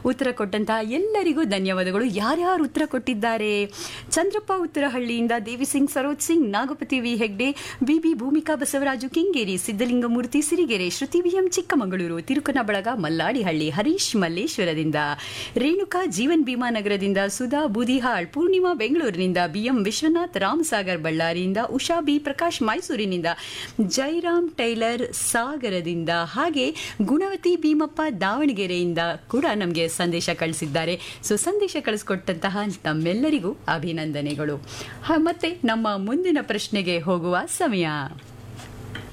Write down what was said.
ಉತ್ತರ ಕೊಟ್ಟಂತಹ ಎಲ್ಲರಿಗೂ ಧನ್ಯವಾದಗಳು ಯಾರ್ಯಾರು ಉತ್ತರ ಕೊಟ್ಟಿದ್ದಾರೆ ಚಂದ್ರಪ್ಪ ಉತ್ತರಹಳ್ಳಿಯಿಂದ Devi Singh Saroj Singh Nagapati V Hegde B B Bhoomika Basavaraju Kengeri Siddalingamurthy Sirigere Shruti V M Chikkamagaluru ತಿರುಕನ ಬಳಗ ಮಲ್ಲಾಡಿಹಳ್ಳಿ ಹರೀಶ್ ಮಲ್ಲೇಶ್ವರದಿಂದ ರೇಣುಕಾ ಜೀವನ್ ಭೀಮಾ ನಗರದಿಂದ ಸುಧಾ ಬೂದಿಹಾಳ್ ಪೂರ್ಣಿಮಾ ಬೆಂಗಳೂರಿನಿಂದ ಬಿಎಂ ವಿಶ್ವನಾಥ್ ರಾಮಸಾಗರ್ ಬಳ್ಳಾರಿಯಿಂದ ಉಷಾ ಬಿ ಪ್ರಕಾಶ್ ಮೈಸೂರಿನಿಂದ ಜೈರಾಮ್ ಟೈಲರ್ ಸಾಗರದಿಂದ ಹಾಗೆ ಗುಣವತಿ ಭೀಮಪ್ಪ ದಾವಣಗೆರೆಯಿಂದ ಕೂಡ ನಮಗೆ ಸಂದೇಶ ಕಳಿಸಿದ್ದಾರೆ ಸೊ ಸಂದೇಶ ಕಳಿಸ್ಕೊಟ್ಟಂತಹ ನಮ್ಮೆಲ್ಲರಿಗೂ ಅಭಿನಂದನೆಗಳು ಹ, ಮತ್ತೆ ನಮ್ಮ ಮುಂದಿನ ಪ್ರಶ್ನೆಗೆ ಹೋಗುವ ಸಮಯ